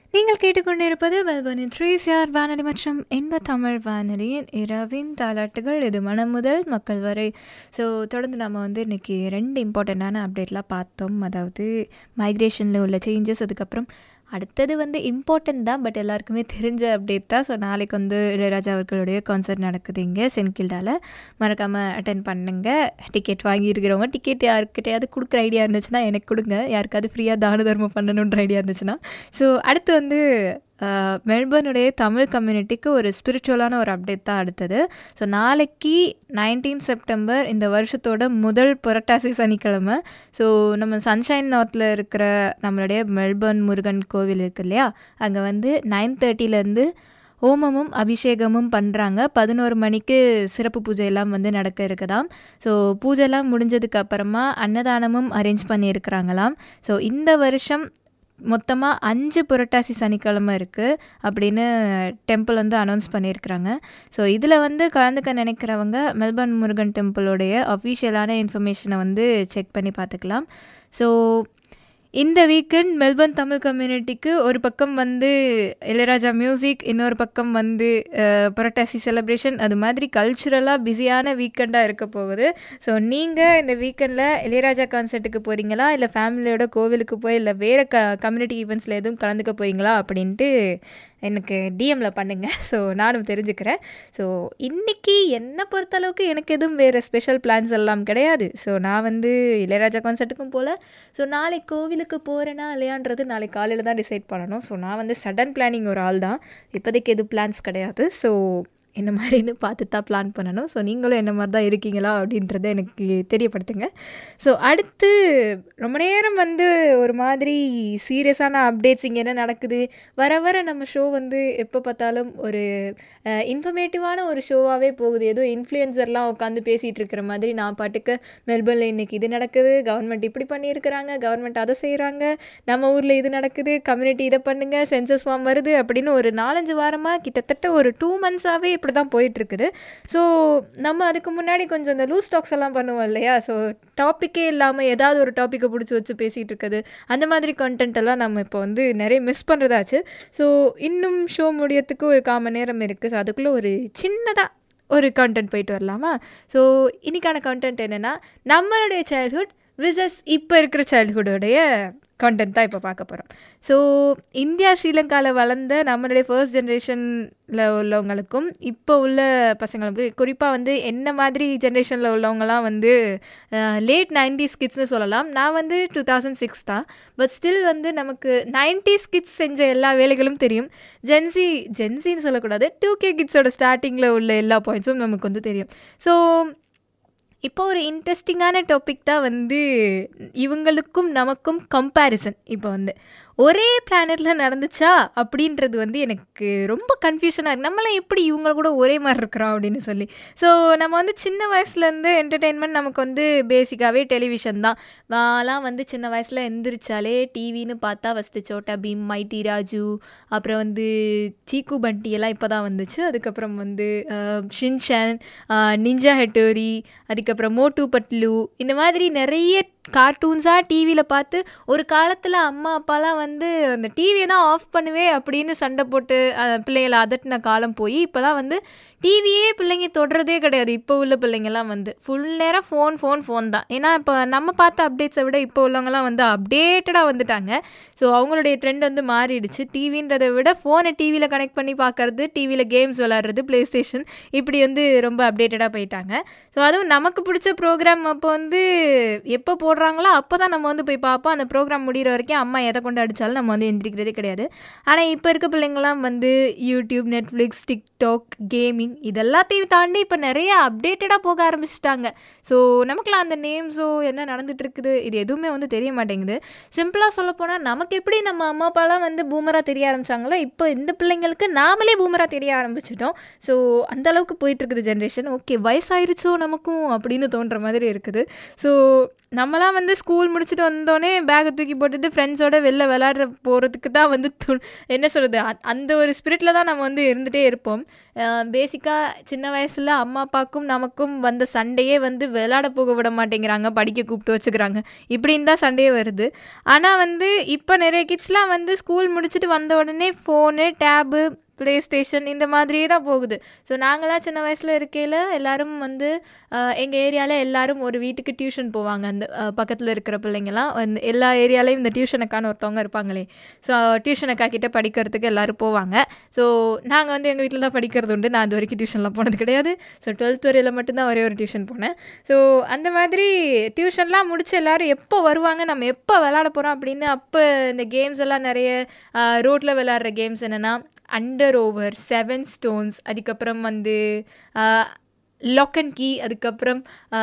நீங்கள் கேட்டுக்கொண்டிருப்பது மெல்பர்னின் three CR வானொலி மற்றும் இன்ப தமிழ் வானொலியின் இரவின் தாலாட்டுகள் இது மனம் முதல் மக்கள் வரை ஸோ தொடர்ந்து நம்ம வந்து இன்றைக்கி ரெண்டு இம்பார்ட்டண்ட்டான அப்டேட்லாம் பார்த்தோம் அதாவது மைக்ரேஷனில் உள்ள சேஞ்சஸ் அதுக்கப்புறம் அடுத்தது வந்து இம்பார்ட்டன்ட் தான் பட் எல்லாருக்குமே தெரிஞ்ச அப்டேட் தான் ஸோ நாளைக்கு வந்து இளையராஜா அவர்களுடைய கான்சர்ட் நடக்குது இங்கே சென்கில்டாவில் மறக்காமல் அட்டன் பண்ணுங்க டிக்கெட் வாங்கியிருக்கிறவங்க டிக்கெட் யாருக்கிட்டையாவது கொடுக்குற ஐடியா இருந்துச்சுன்னா எனக்கு கொடுங்க யாருக்காவது ஃப்ரீயாக தான தர்மம் பண்ணணுன்ற ஐடியா இருந்துச்சுன்னா ஸோ அடுத்து வந்து மெல்பர்னுடைய தமிழ் கம்யூனிட்டிக்கு ஒரு ஸ்பிரிச்சுவலான ஒரு அப்டேட் தான் அடுத்தது ஸோ நாளைக்கு நைன்டீன் செப்டம்பர் இந்த வருஷத்தோட முதல் புரட்டாசி சனிக்கிழமை ஸோ நம்ம சன்ஷைன் நார்த்தில் இருக்கிற நம்மளுடைய மெல்பர்ன் முருகன் கோவில் இருக்கு இல்லையா அங்கே வந்து நைன் தேர்ட்டிலேருந்து ஹோமமும் அபிஷேகமும் பண்ணுறாங்க பதினோரு மணிக்கு சிறப்பு பூஜையெல்லாம் வந்து நடக்க இருக்குதாம் ஸோ பூஜைலாம் முடிஞ்சதுக்கு அப்புறமா அன்னதானமும் அரேஞ்ச் பண்ணியிருக்கிறாங்களாம் ஸோ இந்த வருஷம் மொத்தமாக அஞ்சு புரட்டாசி சனிக்கிழமை இருக்குது அப்படின்னு டெம்பிள் வந்து அனௌன்ஸ் பண்ணியிருக்கிறாங்க ஸோ இதில் வந்து கலந்துக்க நினைக்கிறவங்க மெல்பர்ன் முருகன் டெம்பிளோடைய அஃபீஷியலான இன்ஃபர்மேஷனை வந்து செக் பண்ணி பார்த்துக்கலாம் ஸோ இந்த வீக்கெண்ட் மெல்பர்ன் தமிழ் கம்யூனிட்டிக்கு ஒரு பக்கம் வந்து இளையராஜா மியூசிக் இன்னொரு பக்கம் வந்து புரட்டாசி செலிப்ரேஷன் அது மாதிரி கல்ச்சுரலாக பிஸியான வீக்கெண்டாக இருக்க போகுது ஸோ நீங்கள் இந்த வீக்கெண்டில் இளையராஜா கான்சர்ட்டுக்கு போகிறீங்களா இல்லை ஃபேமிலியோட கோவிலுக்கு போய் இல்லை வேறு க கம்யூனிட்டி ஈவெண்ட்ஸில் எதுவும் கலந்துக்க போகிறீங்களா அப்படின்ட்டு எனக்கு டிஎம்மில் பண்ணுங்கள் ஸோ நானும் தெரிஞ்சுக்கிறேன் ஸோ இன்றைக்கி என்னை பொறுத்தளவுக்கு எனக்கு எதுவும் வேறு ஸ்பெஷல் பிளான்ஸ் எல்லாம் கிடையாது ஸோ நான் வந்து இளையராஜா கான்சர்ட்டுக்கும் போகல ஸோ நாளைக்கு கோவிலுக்கு போகிறேன்னா இல்லையான்றது நாளைக்கு காலையில் தான் டிசைட் பண்ணணும் ஸோ நான் வந்து சடன் பிளானிங் ஒரு ஆள் தான் இப்போதைக்கு எதுவும் பிளான்ஸ் கிடையாது ஸோ என்ன மாதிரின்னு பார்த்து தான் பிளான் பண்ணணும் ஸோ நீங்களும் என்ன மாதிரி தான் இருக்கீங்களா அப்படின்றத எனக்கு தெரியப்படுத்துங்க ஸோ அடுத்து ரொம்ப நேரம் வந்து ஒரு மாதிரி சீரியஸான அப்டேட்ஸ் இங்கே என்ன நடக்குது வர வர நம்ம ஷோ வந்து எப்போ பார்த்தாலும் ஒரு இன்ஃபர்மேட்டிவான ஒரு ஷோவாகவே போகுது ஏதோ இன்ஃப்ளூயன்சர்லாம் உட்காந்து பேசிகிட்டு இருக்கிற மாதிரி நான் பாட்டுக்கு மெல்பர்னில் இன்றைக்கி இது நடக்குது கவர்மெண்ட் இப்படி பண்ணியிருக்கிறாங்க கவர்மெண்ட் அதை செய்கிறாங்க நம்ம ஊரில் இது நடக்குது கம்யூனிட்டி இதை பண்ணுங்கள் சென்சஸ் ஃபார்ம் வருது அப்படின்னு ஒரு நாலஞ்சு வாரமாக கிட்டத்தட்ட ஒரு டூ மந்த்ஸாகவே இப்படி தான் போயிட்டுருக்குது ஸோ நம்ம அதுக்கு முன்னாடி கொஞ்சம் இந்த லூஸ் டாக்ஸ் எல்லாம் பண்ணுவோம் இல்லையா ஸோ டாப்பிக்கே இல்லாமல் ஏதாவது ஒரு டாப்பிக்கை பிடிச்சி வச்சு பேசிகிட்டு இருக்குது அந்த மாதிரி கண்டென்ட் எல்லாம் நம்ம இப்போ வந்து நிறைய மிஸ் பண்ணுறதாச்சு ஸோ இன்னும் ஷோ முடியறதுக்கு ஒரு காமன் நேரம் இருக்குது ஸோ அதுக்குள்ளே ஒரு சின்னதாக ஒரு கண்டென்ட் போயிட்டு வரலாமா ஸோ இன்றைக்கான கண்டென்ட் என்னென்னா நம்மளுடைய சைல்ட்ஹுட் விசஸ் இப்போ இருக்கிற சைல்ட்ஹுட்டோடைய கண்டென்ட் தான் இப்போ பார்க்க போகிறோம் ஸோ இந்தியா ஸ்ரீலங்காவில் வளர்ந்த நம்மளுடைய ஃபர்ஸ்ட் ஜென்ரேஷனில் உள்ளவங்களுக்கும் இப்போ உள்ள பசங்களுக்கு குறிப்பாக வந்து என்ன மாதிரி ஜென்ரேஷனில் உள்ளவங்கலாம் வந்து லேட் நைன்டிஸ் கிட்ஸ்னு சொல்லலாம் நான் வந்து டூ தௌசண்ட் சிக்ஸ் தான் பட் ஸ்டில் வந்து நமக்கு நைன்டிஸ் கிட்ஸ் செஞ்ச எல்லா வேலைகளும் தெரியும் ஜென்சி ஜென்சின்னு சொல்லக்கூடாது டூ கே கிட்ஸோட ஸ்டார்டிங்கில் உள்ள எல்லா பாயிண்ட்ஸும் நமக்கு வந்து தெரியும் ஸோ இப்போ ஒரு இன்ட்ரெஸ்டிங்கான டாபிக் தான் வந்து இவங்களுக்கும் நமக்கும் கம்பேரிசன் இப்போ வந்து ஒரே பிளானெட்டில் நடந்துச்சா அப்படின்றது வந்து எனக்கு ரொம்ப கன்ஃபியூஷனாக இருக்குது நம்மளாம் எப்படி இவங்க கூட ஒரே மாதிரி இருக்கிறோம் அப்படின்னு சொல்லி ஸோ நம்ம வந்து சின்ன வயசுலேருந்து என்டர்டெயின்மெண்ட் நமக்கு வந்து பேசிக்காகவே டெலிவிஷன் தான் நான்லாம் வந்து சின்ன வயசில் எந்திரிச்சாலே டிவின்னு பார்த்தா ஃபஸ்ட்டு சோட்டா பீம் மைட்டி ராஜு அப்புறம் வந்து சீக்கு பண்டி எல்லாம் இப்போ தான் வந்துச்சு அதுக்கப்புறம் வந்து ஷின்ஷன் நிஞ்சா ஹெட்டோரி அதுக்கப்புறம் மோட்டு பட்லு இந்த மாதிரி நிறைய கார்ட்டூன்ஸாக டிவியில் பார்த்து ஒரு காலத்தில் அம்மா அப்பாலாம் வந்து அந்த டிவியை தான் ஆஃப் பண்ணுவேன் அப்படின்னு சண்டை போட்டு பிள்ளைங்களை அதட்டின காலம் போய் இப்போலாம் வந்து டிவியே பிள்ளைங்க தொடுறதே கிடையாது இப்போ உள்ள பிள்ளைங்கள்லாம் வந்து ஃபுல் நேரம் ஃபோன் ஃபோன் ஃபோன் தான் ஏன்னா இப்போ நம்ம பார்த்த அப்டேட்ஸை விட இப்போ உள்ளவங்கலாம் வந்து அப்டேட்டடாக வந்துட்டாங்க ஸோ அவங்களுடைய ட்ரெண்ட் வந்து மாறிடுச்சு டிவின்றதை விட ஃபோனை டிவியில் கனெக்ட் பண்ணி பார்க்கறது டிவியில் கேம்ஸ் விளாட்றது ப்ளே ஸ்டேஷன் இப்படி வந்து ரொம்ப அப்டேட்டடாக போயிட்டாங்க ஸோ அதுவும் நமக்கு பிடிச்ச ப்ரோக்ராம் அப்போ வந்து எப்போ போடுறாங்களோ அப்போ தான் நம்ம வந்து போய் பார்ப்போம் அந்த ப்ரோக்ராம் முடிகிற வரைக்கும் அம்மா எதை கொண்டு அடித்தாலும் நம்ம வந்து எந்திரிக்கிறதே கிடையாது ஆனால் இப்போ இருக்க பிள்ளைங்களாம் வந்து யூடியூப் நெட்ஃப்ளிக்ஸ் டிக்டாக் கேமிங் இதெல்லாத்தையும் தாண்டி இப்போ நிறைய அப்டேட்டடாக போக ஆரம்பிச்சிட்டாங்க ஸோ நமக்குலாம் அந்த நேம்ஸோ என்ன நடந்துட்டு இருக்குது இது எதுவுமே வந்து தெரிய மாட்டேங்குது சிம்பிளாக சொல்லப்போனால் நமக்கு எப்படி நம்ம அம்மா அப்பாலாம் வந்து பூமராக தெரிய ஆரம்பிச்சாங்களோ இப்போ இந்த பிள்ளைங்களுக்கு நாமளே பூமராக தெரிய ஆரம்பிச்சிட்டோம் ஸோ அந்த அளவுக்கு போயிட்டுருக்குது ஜென்ரேஷன் ஓகே வயசாயிருச்சோ நமக்கும் அப்படின்னு தோன்ற மாதிரி இருக்குது ஸோ நம்மலாம் வந்து ஸ்கூல் முடிச்சுட்டு வந்தோடனே பேக்கை தூக்கி போட்டுட்டு ஃப்ரெண்ட்ஸோட வெளில விளையாடுற போகிறதுக்கு தான் வந்து து என்ன சொல்கிறது அந்த ஒரு ஸ்பிரிட்டில் தான் நம்ம வந்து இருந்துகிட்டே இருப்போம் பேசிக்காக சின்ன வயசில் அம்மா அப்பாவுக்கும் நமக்கும் வந்த சண்டையே வந்து விளையாட போக விட மாட்டேங்கிறாங்க படிக்க கூப்பிட்டு வச்சுக்கிறாங்க இப்படின்னு தான் சண்டையே வருது ஆனால் வந்து இப்போ நிறைய கிட்ஸ்லாம் வந்து ஸ்கூல் முடிச்சுட்டு வந்த உடனே ஃபோனு டேபு ப்ளே ஸ்டேஷன் இந்த மாதிரியே தான் போகுது ஸோ நாங்களாம் சின்ன வயசில் இருக்கையில் எல்லாரும் வந்து எங்கள் ஏரியாவில் எல்லாரும் ஒரு வீட்டுக்கு டியூஷன் போவாங்க அந்த பக்கத்தில் இருக்கிற பிள்ளைங்கலாம் வந்து எல்லா ஏரியாலையும் இந்த டியூஷன் அக்கான்னு ஒருத்தவங்க இருப்பாங்களே ஸோ டியூஷன் அக்கா கிட்டே படிக்கிறதுக்கு எல்லோரும் போவாங்க ஸோ நாங்கள் வந்து எங்கள் வீட்டில் தான் படிக்கிறது உண்டு நான் அது வரைக்கும் டியூஷன்லாம் போனது கிடையாது ஸோ டுவெல்த் வரையில் மட்டும்தான் ஒரே ஒரு டியூஷன் போனேன் ஸோ அந்த மாதிரி டியூஷன்லாம் முடிச்சு எல்லோரும் எப்போ வருவாங்க நம்ம எப்போ விளாட போகிறோம் அப்படின்னு அப்போ இந்த கேம்ஸ் எல்லாம் நிறைய ரோட்டில் விளாட்ற கேம்ஸ் என்னென்னா அண்டர் ஓவர் செவன் ஸ்டோன்ஸ் அதுக்கப்புறம் வந்து லாக் அண்ட் கீ அதுக்கப்புறம்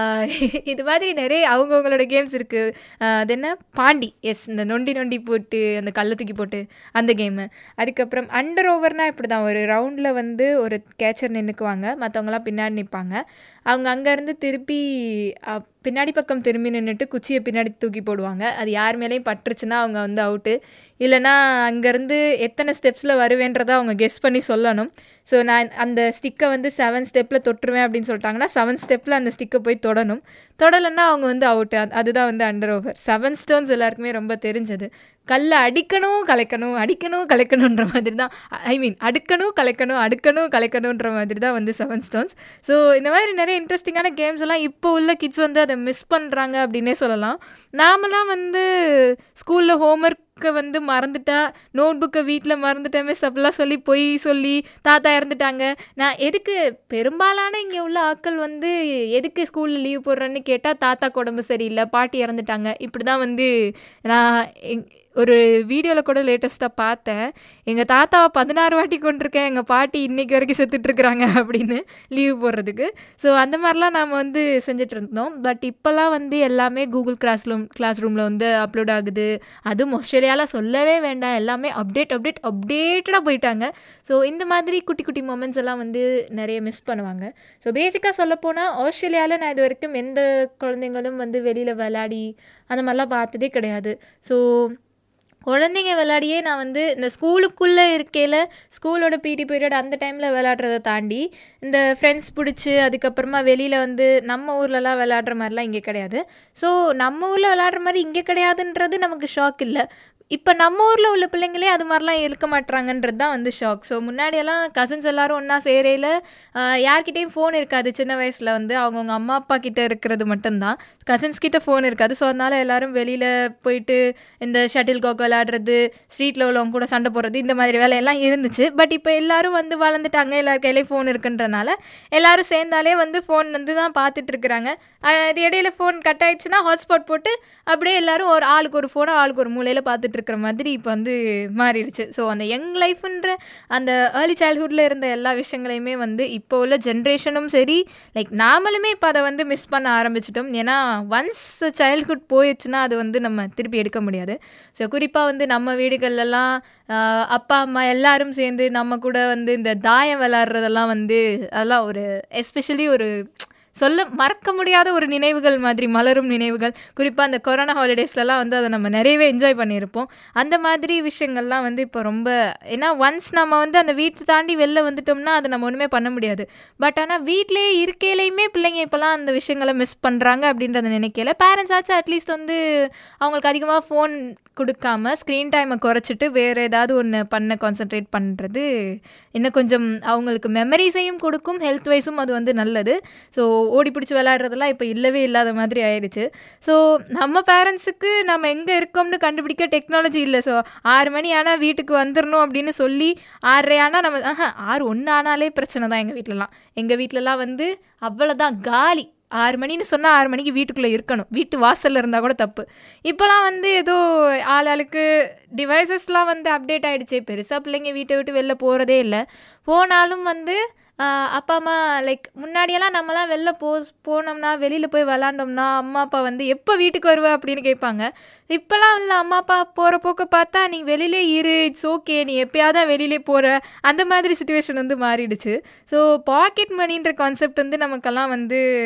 இது மாதிரி நிறைய அவங்கவுங்களோட கேம்ஸ் இருக்குது அது என்ன பாண்டி எஸ் இந்த நொண்டி நொண்டி போட்டு அந்த கல்லை தூக்கி போட்டு அந்த கேமு அதுக்கப்புறம் அண்டர் ஓவர்னால் இப்படி தான் ஒரு ரவுண்டில் வந்து ஒரு கேச்சர் நின்றுக்குவாங்க மற்றவங்களாம் பின்னாடி நிற்பாங்க அவங்க அங்கேருந்து திருப்பி பின்னாடி பக்கம் திரும்பி நின்றுட்டு குச்சியை பின்னாடி தூக்கி போடுவாங்க அது யார் மேலேயும் பட்டுருச்சுன்னா அவங்க வந்து அவுட்டு இல்லைனா அங்கேருந்து எத்தனை ஸ்டெப்ஸில் வருவேன்றதை அவங்க கெஸ் பண்ணி சொல்லணும் ஸோ நான் அந்த ஸ்டிக்கை வந்து செவன் ஸ்டெப்பில் தொட்டுருவேன் அப்படின்னு சொல்லிட்டாங்கன்னா செவன் ஸ்டெப்பில் அந்த ஸ்டிக்கை போய் தொடணும் தொடலைன்னா அவங்க வந்து அவுட்டு அதுதான் வந்து அண்டர் ஓவர் செவன் ஸ்டோன்ஸ் எல்லாருக்குமே ரொம்ப தெரிஞ்சது கல்லை அடிக்கணும் கலைக்கணும் அடிக்கணும் கலைக்கணுன்ற மாதிரி தான் ஐ மீன் அடுக்கணும் கலைக்கணும் அடுக்கணும் கலைக்கணுன்ற மாதிரி தான் வந்து செவன் ஸ்டோன்ஸ் ஸோ இந்த மாதிரி நிறைய இன்ட்ரெஸ்டிங்கான கேம்ஸ் எல்லாம் இப்போ உள்ள கிட்ஸ் வந்து அதை மிஸ் பண்ணுறாங்க அப்படின்னே சொல்லலாம் நாமெல்லாம் வந்து ஸ்கூலில் ஹோம்ஒர்க்கை வந்து மறந்துட்டா நோட் புக்கை வீட்டில் மறந்துட்டேன் மிஸ் அப்படிலாம் சொல்லி பொய் சொல்லி தாத்தா இறந்துட்டாங்க நான் எதுக்கு பெரும்பாலான இங்கே உள்ள ஆட்கள் வந்து எதுக்கு ஸ்கூலில் லீவ் போடுறேன்னு கேட்டால் தாத்தாக்கு உடம்பு சரியில்லை பாட்டி இறந்துட்டாங்க இப்படி தான் வந்து நான் எங் ஒரு வீடியோவில் கூட லேட்டஸ்ட்டாக பார்த்தேன் எங்கள் தாத்தாவை பதினாறு வாட்டி கொண்டிருக்கேன் எங்கள் பாட்டி இன்றைக்கி வரைக்கும் செத்துட்ருக்குறாங்க அப்படின்னு லீவ் போடுறதுக்கு ஸோ அந்த மாதிரிலாம் நாம் வந்து செஞ்சுட்டு இருந்தோம் பட் இப்போல்லாம் வந்து எல்லாமே கூகுள் கிளாஸ் ரூம் கிளாஸ் ரூமில் வந்து அப்லோட் ஆகுது அதுவும் ஆஸ்திரேலியாவில் சொல்லவே வேண்டாம் எல்லாமே அப்டேட் அப்டேட் அப்டேட்டடாக போயிட்டாங்க ஸோ இந்த மாதிரி குட்டி குட்டி மூமெண்ட்ஸ் எல்லாம் வந்து நிறைய மிஸ் பண்ணுவாங்க ஸோ பேசிக்காக சொல்லப்போனால் ஆஸ்திரேலியாவில் நான் இது வரைக்கும் எந்த குழந்தைங்களும் வந்து வெளியில் விளையாடி அந்த மாதிரிலாம் பார்த்ததே கிடையாது ஸோ குழந்தைங்க விளையாடியே நான் வந்து இந்த ஸ்கூலுக்குள்ளே இருக்கையில் ஸ்கூலோட பிடி பீரியட் அந்த டைமில் விளையாடுறத தாண்டி இந்த ஃப்ரெண்ட்ஸ் பிடிச்சி அதுக்கப்புறமா வெளியில் வந்து நம்ம ஊர்லலாம் விளையாடுற மாதிரிலாம் இங்கே கிடையாது ஸோ நம்ம ஊரில் விளையாடுற மாதிரி இங்கே கிடையாதுன்றது நமக்கு ஷாக் இல்லை இப்போ நம்ம ஊரில் உள்ள பிள்ளைங்களே அது மாதிரிலாம் இருக்க மாட்றாங்கன்றது தான் வந்து ஷாக் ஸோ முன்னாடியெல்லாம் கசின்ஸ் எல்லோரும் ஒன்றா சேரையில் யார்கிட்டேயும் ஃபோன் இருக்காது சின்ன வயசில் வந்து அவங்கவுங்க அம்மா அப்பா கிட்டே இருக்கிறது மட்டும்தான் கசின்ஸ் கிட்ட ஃபோன் இருக்காது ஸோ அதனால் எல்லோரும் வெளியில் போயிட்டு இந்த ஷட்டில் காக் விளையாடுறது ஸ்ட்ரீட்டில் உள்ளவங்க கூட சண்டை போடுறது இந்த மாதிரி வேலையெல்லாம் இருந்துச்சு பட் இப்போ எல்லோரும் வந்து வளர்ந்துட்டாங்க எல்லார் கையிலேயும் ஃபோன் இருக்குன்றனால எல்லோரும் சேர்ந்தாலே வந்து ஃபோன் வந்து தான் பார்த்துட்டு இருக்கிறாங்க அது இடையில ஃபோன் கட் ஆயிடுச்சுன்னா ஹாட்ஸ்பாட் போட்டு அப்படியே எல்லோரும் ஒரு ஆளுக்கு ஒரு ஃபோனை ஆளுக்கு ஒரு மூலையில் பார்த்துட்டு இருக்கிற மாதிரி இப்போ வந்து மாறிடுச்சு ஸோ அந்த யங் லைஃப்ன்ற அந்த ஏர்லி சைல்ட்ஹுட்டில் இருந்த எல்லா விஷயங்களையுமே வந்து இப்போ உள்ள ஜென்ரேஷனும் சரி லைக் நாமளுமே இப்போ அதை வந்து மிஸ் பண்ண ஆரம்பிச்சிட்டோம் ஏன்னா ஒன்ஸ் சைல்ட்ஹுட் போயிடுச்சுன்னா அது வந்து நம்ம திருப்பி எடுக்க முடியாது ஸோ குறிப்பாக வந்து நம்ம வீடுகள்லாம் அப்பா அம்மா எல்லாரும் சேர்ந்து நம்ம கூட வந்து இந்த தாயம் விளாட்றதெல்லாம் வந்து அதெல்லாம் ஒரு எஸ்பெஷலி ஒரு சொல்ல மறக்க முடியாத ஒரு நினைவுகள் மாதிரி மலரும் நினைவுகள் குறிப்பாக அந்த கொரோனா ஹாலிடேஸ்லலாம் வந்து அதை நம்ம நிறையவே என்ஜாய் பண்ணியிருப்போம் அந்த மாதிரி விஷயங்கள்லாம் வந்து இப்போ ரொம்ப ஏன்னா ஒன்ஸ் நம்ம வந்து அந்த வீட்டை தாண்டி வெளில வந்துட்டோம்னா அதை நம்ம ஒன்றுமே பண்ண முடியாது பட் ஆனால் வீட்டிலேயே இருக்கையிலையுமே பிள்ளைங்க இப்போலாம் அந்த விஷயங்களை மிஸ் பண்ணுறாங்க அப்படின்றத நினைக்கல பேரண்ட்ஸ் ஆச்சு அட்லீஸ்ட் வந்து அவங்களுக்கு அதிகமாக ஃபோன் கொடுக்காம ஸ்க்ரீன் டைமை குறைச்சிட்டு வேறு ஏதாவது ஒன்று பண்ண கான்சென்ட்ரேட் பண்ணுறது இன்னும் கொஞ்சம் அவங்களுக்கு மெமரிஸையும் கொடுக்கும் ஹெல்த் வைஸும் அது வந்து நல்லது ஸோ ஓடி பிடிச்சி விளையாடுறதெல்லாம் இப்போ இல்லவே இல்லாத மாதிரி ஆயிடுச்சு ஸோ நம்ம பேரண்ட்ஸுக்கு நம்ம எங்கே இருக்கோம்னு கண்டுபிடிக்க டெக்னாலஜி இல்லை ஸோ ஆறு மணி ஆனால் வீட்டுக்கு வந்துடணும் அப்படின்னு சொல்லி ஆறரை ஆனால் நம்ம ஆஹா ஆறு ஒன்று ஆனாலே பிரச்சனை தான் எங்கள் வீட்டிலலாம் எங்கள் வீட்டிலலாம் வந்து அவ்வளோதான் காலி ஆறு மணின்னு சொன்னால் ஆறு மணிக்கு வீட்டுக்குள்ளே இருக்கணும் வீட்டு வாசலில் இருந்தால் கூட தப்பு இப்போலாம் வந்து ஏதோ ஆள் ஆளுக்கு டிவைசஸ்லாம் வந்து அப்டேட் ஆகிடுச்சு பெருசாக பிள்ளைங்க வீட்டை விட்டு வெளில போகிறதே இல்லை போனாலும் வந்து அப்பா அம்மா லைக் முன்னாடியெல்லாம் நம்மலாம் வெளில போ போனோம்னா வெளியில் போய் விளாண்டோம்னா அம்மா அப்பா வந்து எப்போ வீட்டுக்கு வருவ அப்படின்னு கேட்பாங்க இப்போலாம் இல்லை அம்மா அப்பா போகிற போக்க பார்த்தா நீ வெளியிலே இரு இட்ஸ் ஓகே நீ எப்போயாவது தான் வெளியிலே போகிற அந்த மாதிரி சுச்சுவேஷன் வந்து மாறிடுச்சு ஸோ பாக்கெட் மணின்ற கான்செப்ட் வந்து நமக்கெல்லாம் வந்து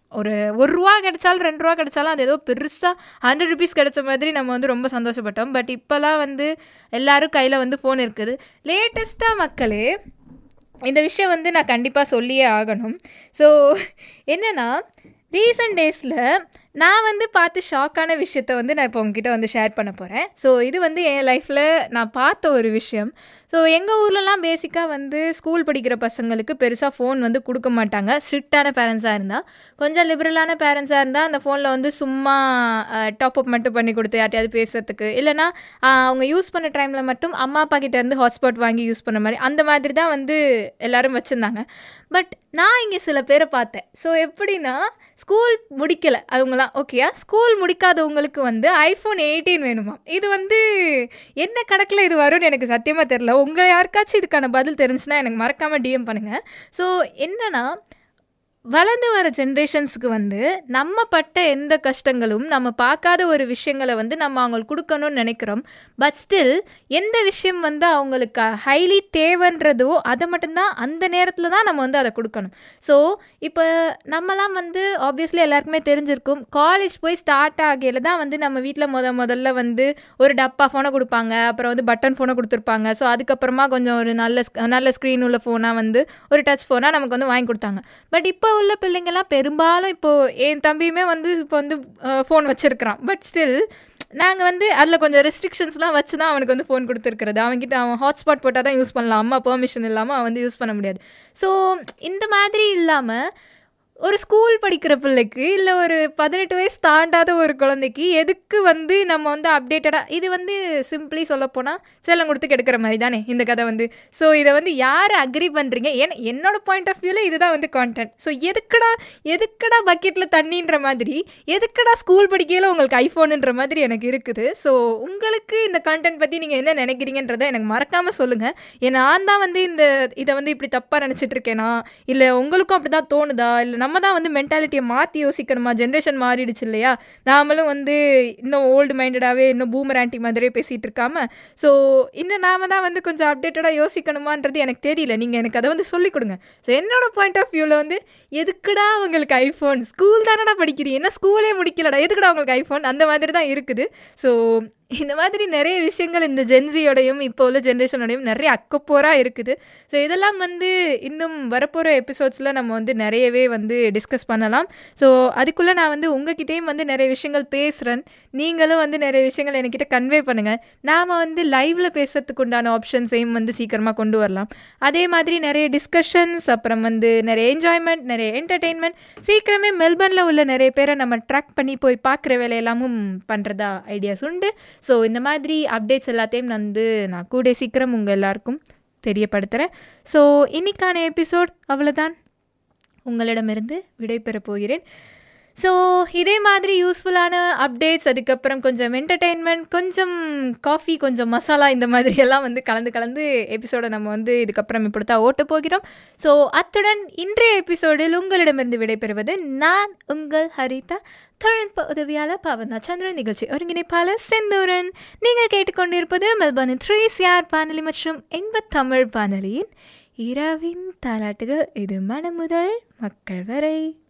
ஒரு ஒரு ரூபா கிடைச்சாலும் ரெண்டு ரூபா கிடைச்சாலும் அது ஏதோ பெருசாக ஹண்ட்ரட் ருபீஸ் கிடைச்ச மாதிரி நம்ம வந்து ரொம்ப சந்தோஷப்பட்டோம் பட் இப்போலாம் வந்து எல்லாரும் கையில் வந்து ஃபோன் இருக்குது லேட்டஸ்ட்டாக மக்களே இந்த விஷயம் வந்து நான் கண்டிப்பாக சொல்லியே ஆகணும் ஸோ என்னென்னா ரீசன்ட் டேஸில் நான் வந்து பார்த்து ஷாக்கான விஷயத்த வந்து நான் இப்போ உங்ககிட்ட வந்து ஷேர் பண்ண போகிறேன் ஸோ இது வந்து என் லைஃப்பில் நான் பார்த்த ஒரு விஷயம் ஸோ எங்கள் ஊர்லலாம் பேசிக்காக வந்து ஸ்கூல் படிக்கிற பசங்களுக்கு பெருசாக ஃபோன் வந்து கொடுக்க மாட்டாங்க ஸ்ட்ரிக்டான பேரண்ட்ஸாக இருந்தால் கொஞ்சம் லிபரலான பேரண்ட்ஸாக இருந்தால் அந்த ஃபோனில் வந்து சும்மா டாப் அப் மட்டும் பண்ணி கொடுத்து யார்ட்டையாவது பேசுறதுக்கு இல்லைனா அவங்க யூஸ் பண்ண டைமில் மட்டும் அம்மா அப்பா கிட்ட இருந்து ஹாட்ஸ்பாட் வாங்கி யூஸ் பண்ண மாதிரி அந்த மாதிரி தான் வந்து எல்லோரும் வச்சுருந்தாங்க பட் நான் இங்கே சில பேரை பார்த்தேன் ஸோ எப்படின்னா ஸ்கூல் முடிக்கலை அவங்களாம் ஓகேயா ஸ்கூல் முடிக்காதவங்களுக்கு வந்து ஐஃபோன் எயிட்டீன் வேணுமா இது வந்து என்ன கணக்கில் இது வரும்னு எனக்கு சத்தியமாக தெரில உங்கள் யாருக்காச்சும் இதுக்கான பதில் தெரிஞ்சுன்னா எனக்கு மறக்காமல் டிஎம் பண்ணுங்கள் ஸோ என்னென்னா வளர்ந்து வர ஜென்ரேஷன்ஸுக்கு வந்து நம்ம பட்ட எந்த கஷ்டங்களும் நம்ம பார்க்காத ஒரு விஷயங்களை வந்து நம்ம அவங்களுக்கு கொடுக்கணும்னு நினைக்கிறோம் பட் ஸ்டில் எந்த விஷயம் வந்து அவங்களுக்கு ஹைலி தேவைன்றதோ அதை மட்டும்தான் அந்த நேரத்தில் தான் நம்ம வந்து அதை கொடுக்கணும் ஸோ இப்போ நம்மலாம் வந்து ஆப்வியஸ்லி எல்லாருக்குமே தெரிஞ்சிருக்கும் காலேஜ் போய் ஸ்டார்ட் ஆகையில் தான் வந்து நம்ம வீட்டில் முத முதல்ல வந்து ஒரு டப்பா ஃபோனை கொடுப்பாங்க அப்புறம் வந்து பட்டன் ஃபோனை கொடுத்துருப்பாங்க ஸோ அதுக்கப்புறமா கொஞ்சம் ஒரு நல்ல நல்ல ஸ்க்ரீன் உள்ள ஃபோனாக வந்து ஒரு டச் ஃபோனாக நமக்கு வந்து வாங்கி கொடுத்தாங்க பட் இப்போ உள்ள பிள்ளைங்கள்லாம் பெரும்பாலும் இப்போது என் தம்பியுமே வந்து இப்போ வந்து ஃபோன் வச்சுருக்கிறான் பட் ஸ்டில் நாங்கள் வந்து அதில் கொஞ்சம் ரெஸ்ட்ரிக்ஷன்ஸ்லாம் வச்சு தான் அவனுக்கு வந்து ஃபோன் கொடுத்துருக்குறது அவன்கிட்ட அவன் ஹாட்ஸ்பாட் போட்டால் தான் யூஸ் பண்ணலாம் அம்மா பெர்மிஷன் இல்லாமல் அவன் வந்து யூஸ் பண்ண முடியாது ஸோ இந்த மாதிரி இல்லாமல் ஒரு ஸ்கூல் படிக்கிற பிள்ளைக்கு இல்லை ஒரு பதினெட்டு வயசு தாண்டாத ஒரு குழந்தைக்கு எதுக்கு வந்து நம்ம வந்து அப்டேட்டடாக இது வந்து சிம்பிளி சொல்லப்போனால் செல்லம் கொடுத்து கெடுக்கிற மாதிரி தானே இந்த கதை வந்து ஸோ இதை வந்து யார் அக்ரி பண்ணுறீங்க ஏன் என்னோட பாயிண்ட் ஆஃப் வியூவில் இதுதான் வந்து கான்டென்ட் ஸோ எதுக்குடா எதுக்கடா பக்கெட்டில் தண்ணின்ற மாதிரி எதுக்கடா ஸ்கூல் படிக்கையில் உங்களுக்கு ஐஃபோனுன்ற மாதிரி எனக்கு இருக்குது ஸோ உங்களுக்கு இந்த கான்டென்ட் பற்றி நீங்கள் என்ன நினைக்கிறீங்கன்றதை எனக்கு மறக்காமல் சொல்லுங்கள் ஏன்னா நான் தான் வந்து இந்த இதை வந்து இப்படி தப்பாக நினச்சிட்டு இருக்கேனா இல்லை உங்களுக்கும் அப்படி தான் தோணுதா இல்லை நம்ம தான் வந்து மென்டாலிட்டியை மாற்றி யோசிக்கணுமா ஜென்ரேஷன் மாறிடுச்சு இல்லையா நாமளும் வந்து இன்னும் ஓல்டு மைண்டடாகவே இன்னும் பூமர் ஆன்டி மாதிரியே பேசிகிட்டு இருக்காம ஸோ இன்னும் நாம தான் வந்து கொஞ்சம் அப்டேட்டடாக யோசிக்கணுமான்றது எனக்கு தெரியல நீங்கள் எனக்கு அதை வந்து சொல்லிக் கொடுங்க ஸோ என்னோட பாயிண்ட் ஆஃப் வியூவில் வந்து எதுக்குடா உங்களுக்கு ஐஃபோன் ஸ்கூல் தானடா படிக்கிறீங்க என்ன ஸ்கூலே முடிக்கலடா எதுக்குடா உங்களுக்கு ஐஃபோன் அந்த மாதிரி தான் இருக்குது ஸோ இந்த மாதிரி நிறைய விஷயங்கள் இந்த ஜென்சியோடையும் இப்போ உள்ள ஜென்ரேஷனோடையும் நிறைய அக்கப்போராக இருக்குது ஸோ இதெல்லாம் வந்து இன்னும் வரப்போகிற எபிசோட்ஸில் நம்ம வந்து நிறையவே வந்து டிஸ்கஸ் பண்ணலாம் ஸோ அதுக்குள்ளே நான் வந்து உங்ககிட்டேயும் வந்து நிறைய விஷயங்கள் பேசுகிறேன் நீங்களும் வந்து நிறைய விஷயங்கள் என்கிட்ட கன்வே பண்ணுங்கள் நாம் வந்து லைவில் பேசுறதுக்கு உண்டான ஆப்ஷன்ஸையும் வந்து சீக்கிரமாக கொண்டு வரலாம் அதே மாதிரி நிறைய டிஸ்கஷன்ஸ் அப்புறம் வந்து நிறைய என்ஜாய்மெண்ட் நிறைய என்டர்டெயின்மெண்ட் சீக்கிரமே மெல்பர்னில் உள்ள நிறைய பேரை நம்ம ட்ராக் பண்ணி போய் பார்க்குற வேலையெல்லாமும் பண்ணுறதா ஐடியாஸ் உண்டு ஸோ இந்த மாதிரி அப்டேட்ஸ் எல்லாத்தையும் நான் வந்து நான் கூட சீக்கிரம் உங்கள் எல்லாருக்கும் தெரியப்படுத்துகிறேன் ஸோ இன்னைக்கான எபிசோட் அவ்வளோதான் உங்களிடமிருந்து விடைபெறப் போகிறேன் ஸோ இதே மாதிரி யூஸ்ஃபுல்லான அப்டேட்ஸ் அதுக்கப்புறம் கொஞ்சம் என்டர்டெயின்மெண்ட் கொஞ்சம் காஃபி கொஞ்சம் மசாலா இந்த மாதிரி எல்லாம் வந்து கலந்து கலந்து எபிசோடை நம்ம வந்து இதுக்கப்புறம் இப்படி தான் ஓட்ட போகிறோம் ஸோ அத்துடன் இன்றைய எபிசோடில் உங்களிடமிருந்து விடைபெறுவது நான் உங்கள் ஹரிதா தொழில்நுட்ப உதவியாளர் பவனா சந்திரன் நிகழ்ச்சி ஒருங்கிணைப்பாளர் செந்தூரன் நீங்கள் கேட்டுக்கொண்டிருப்பது மெல்பர்னின் த்ரீ சிஆர் வானொலி மற்றும் எண்பத் தமிழ் வானொலியின் இரவின் தாலாட்டுகள் இது மனம் முதல் மக்கள் வரை